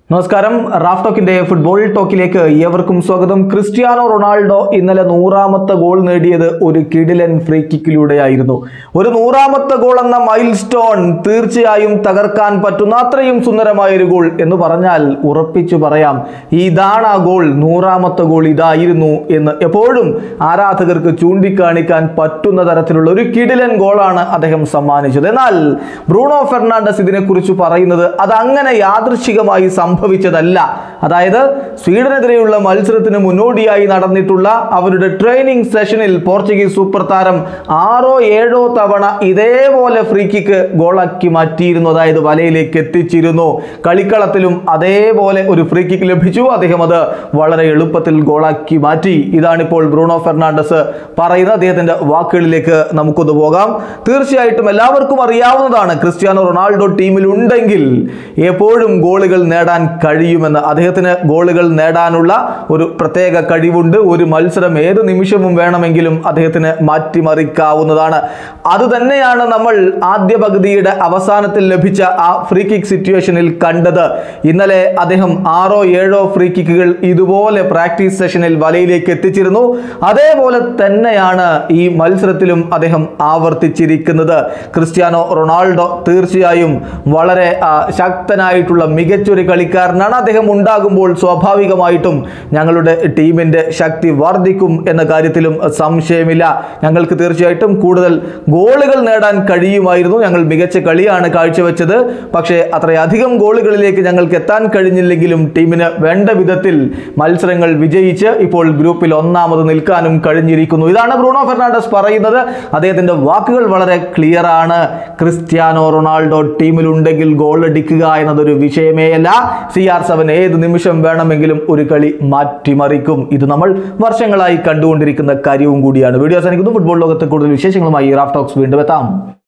നമസ്കാരം Raf ടോക്കിന്റെ football ടോക്കിലേക്ക് ഏവർക്കും സ്വാഗതം ക്രിസ്ത്യാനോ റൊണാൾഡോ ഇന്നലെ നൂറാമത്തെ ഗോൾ നേടിയത് ഒരു കിടിലൻ ഫ്രീ കിക്കിലൂടെയായിരുന്നു ഒരു നൂറാമത്തെ ഗോൾ എന്ന മൈൽ സ്റ്റോൺ തീർച്ചയായും തകർക്കാൻ പറ്റുന്ന അത്രയും സുന്ദരമായ ഒരു ഗോൾ എന്ന് പറഞ്ഞാൽ ഉറപ്പിച്ചു പറയാം ഇതാണ് ആ ഗോൾ നൂറാമത്തെ ഗോൾ ഇതായിരുന്നു എന്ന് എപ്പോഴും ആരാധകർക്ക് ചൂണ്ടിക്കാണിക്കാൻ പറ്റുന്ന തരത്തിലുള്ള ഒരു കിടിലൻ ഗോളാണ് അദ്ദേഹം സമ്മാനിച്ചത് എന്നാൽ ബ്രൂണോ ഫെർണാണ്ടസ് ഇതിനെക്കുറിച്ച് പറയുന്നത് അത് അങ്ങനെ യാദൃശികമായി സംഭവിച്ചതല്ല അതായത് സ്വീഡനെതിരെയുള്ള മത്സരത്തിന് മുന്നോടിയായി നടന്നിട്ടുള്ള അവരുടെ ട്രെയിനിങ് സെഷനിൽ പോർച്ചുഗീസ് സൂപ്പർ താരം ആറോ ഏഴോ തവണ ഇതേപോലെ ഫ്രീ കിക്ക് ഗോളാക്കി മാറ്റിയിരുന്നു അതായത് വലയിലേക്ക് എത്തിച്ചിരുന്നു കളിക്കളത്തിലും അതേപോലെ ഒരു ഫ്രീ കിക്ക് ലഭിച്ചു അദ്ദേഹം അത് വളരെ എളുപ്പത്തിൽ ഗോളാക്കി മാറ്റി ഇതാണിപ്പോൾ ബ്രൂണോ ഫെർണാണ്ടസ് പറയുന്നത് അദ്ദേഹത്തിന്റെ വാക്കുകളിലേക്ക് നമുക്കൊന്ന് പോകാം തീർച്ചയായിട്ടും എല്ലാവർക്കും അറിയാവുന്നതാണ് ക്രിസ്ത്യാനോ റൊണാൾഡോ ടീമിൽ ഉണ്ടെങ്കിൽ എപ്പോഴും ഗോളുകൾ നേടാൻ കഴിയുമെന്ന് അദ്ദേഹത്തിന് ഗോളുകൾ നേടാനുള്ള ഒരു പ്രത്യേക കഴിവുണ്ട് ഒരു മത്സരം ഏത് നിമിഷവും വേണമെങ്കിലും അദ്ദേഹത്തിന് മാറ്റിമറിക്കാവുന്നതാണ് അത് തന്നെയാണ് നമ്മൾ ആദ്യ പകുതിയുടെ അവസാനത്തിൽ ലഭിച്ച ആ ഫ്രീ കിക്ക് സിറ്റുവേഷനിൽ കണ്ടത് ഇന്നലെ അദ്ദേഹം ആറോ ഏഴോ ഫ്രീ കിക്കുകൾ ഇതുപോലെ പ്രാക്ടീസ് സെഷനിൽ വലയിലേക്ക് എത്തിച്ചിരുന്നു അതേപോലെ തന്നെയാണ് ഈ മത്സരത്തിലും അദ്ദേഹം ആവർത്തിച്ചിരിക്കുന്നത് ക്രിസ്ത്യാനോ റൊണാൾഡോ തീർച്ചയായും വളരെ ആ, ശക്തനായിട്ടുള്ള മികച്ചൊരു കളിക്കാരനാണ് അദ്ദേഹം ഉണ്ടാകുമ്പോൾ സ്വാഭാവികമായിട്ടും ഞങ്ങളുടെ ടീമിന്റെ ശക്തി വർദ്ധിക്കും എന്ന കാര്യത്തിലും സംശയമില്ല ഞങ്ങൾക്ക് തീർച്ചയായിട്ടും കൂടുതൽ ഗോളുകൾ നേടാൻ കഴിയുമായിരുന്നു ഞങ്ങൾ മികച്ച കളിയാണ് കാഴ്ചവെച്ചത് പക്ഷേ അത്രയധികം ഗോളുകളിലേക്ക് ഞങ്ങൾക്ക് എത്താൻ കഴിഞ്ഞില്ലെങ്കിലും ടീമിന് വേണ്ട വിധത്തിൽ മത്സരങ്ങൾ വിജയിച്ച് ഇപ്പോൾ ഗ്രൂപ്പിൽ ഒന്നാമത് നിൽക്കാനും കഴിഞ്ഞിരിക്കുന്നു ഇതാണ് ബ്രൂണോ ഫെർണാണ്ടസ് പറയുന്നത് അദ്ദേഹത്തിന്റെ വാക്കുകൾ വളരെ ക്ലിയർ ആണ് ക്രിസ്ത്യാനോ റൊണാൾഡോ ടീമിലുണ്ടെങ്കിൽ ഗോൾ അടിക്കുക എന്നതൊരു വിഷയമേയല്ല സി ആർ സെവൻ ഏത് നിമിഷം വേണമെങ്കിലും ഒരു കളി മാറ്റിമറിക്കും ഇത് നമ്മൾ വർഷങ്ങളായി കണ്ടുകൊണ്ടിരിക്കുന്ന കാര്യവും കൂടിയാണ് വീഡിയോ അവസാനിക്കുന്നു ഫുട്ബോൾ ലോകത്തെ കൂടുതൽ വിശേഷങ്ങളുമായി റാഫ് ടോക്സ് വീണ്ടും എത്താം